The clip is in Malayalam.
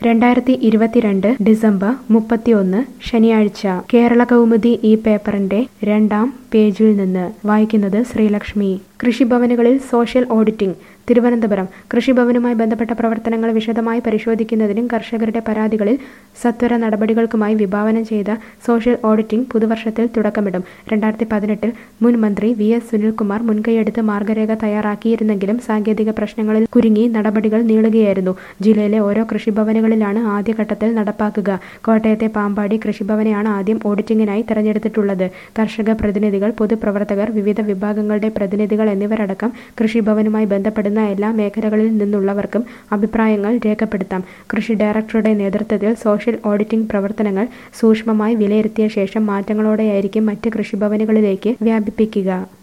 രണ്ടായിരത്തി ഇരുപത്തിരണ്ട് ഡിസംബർ മുപ്പത്തിയൊന്ന് ശനിയാഴ്ച കേരള കൗമുദി ഈ പേപ്പറിന്റെ രണ്ടാം പേജിൽ നിന്ന് വായിക്കുന്നത് ശ്രീലക്ഷ്മി കൃഷിഭവനുകളിൽ സോഷ്യൽ ഓഡിറ്റിംഗ് തിരുവനന്തപുരം കൃഷിഭവനുമായി ബന്ധപ്പെട്ട പ്രവർത്തനങ്ങൾ വിശദമായി പരിശോധിക്കുന്നതിനും കർഷകരുടെ പരാതികളിൽ സത്വര നടപടികൾക്കുമായി വിഭാവനം ചെയ്ത സോഷ്യൽ ഓഡിറ്റിംഗ് പുതുവർഷത്തിൽ തുടക്കമിടും രണ്ടായിരത്തി പതിനെട്ടിൽ മുൻ മന്ത്രി വി എസ് സുനിൽകുമാർ മുൻകൈയെടുത്ത് മാർഗരേഖ തയ്യാറാക്കിയിരുന്നെങ്കിലും സാങ്കേതിക പ്രശ്നങ്ങളിൽ കുരുങ്ങി നടപടികൾ നീളുകയായിരുന്നു ജില്ലയിലെ ഓരോ കൃഷിഭവനുകളിലാണ് ആദ്യഘട്ടത്തിൽ നടപ്പാക്കുക കോട്ടയത്തെ പാമ്പാടി കൃഷിഭവനെയാണ് ആദ്യം ഓഡിറ്റിംഗിനായി തെരഞ്ഞെടുത്തിട്ടുള്ളത് കർഷക പ്രതിനിധികൾ പൊതുപ്രവർത്തകർ വിവിധ വിഭാഗങ്ങളുടെ പ്രതിനിധികൾ എന്നിവരടക്കം കൃഷിഭവനുമായി ബന്ധപ്പെടുന്ന എല്ലാ മേഖലകളിൽ നിന്നുള്ളവർക്കും അഭിപ്രായങ്ങൾ രേഖപ്പെടുത്താം കൃഷി ഡയറക്ടറുടെ നേതൃത്വത്തിൽ സോഷ്യൽ ഓഡിറ്റിംഗ് പ്രവർത്തനങ്ങൾ സൂക്ഷ്മമായി വിലയിരുത്തിയ ശേഷം മാറ്റങ്ങളോടെയായിരിക്കും മറ്റ് കൃഷിഭവനുകളിലേക്ക് വ്യാപിപ്പിക്കുക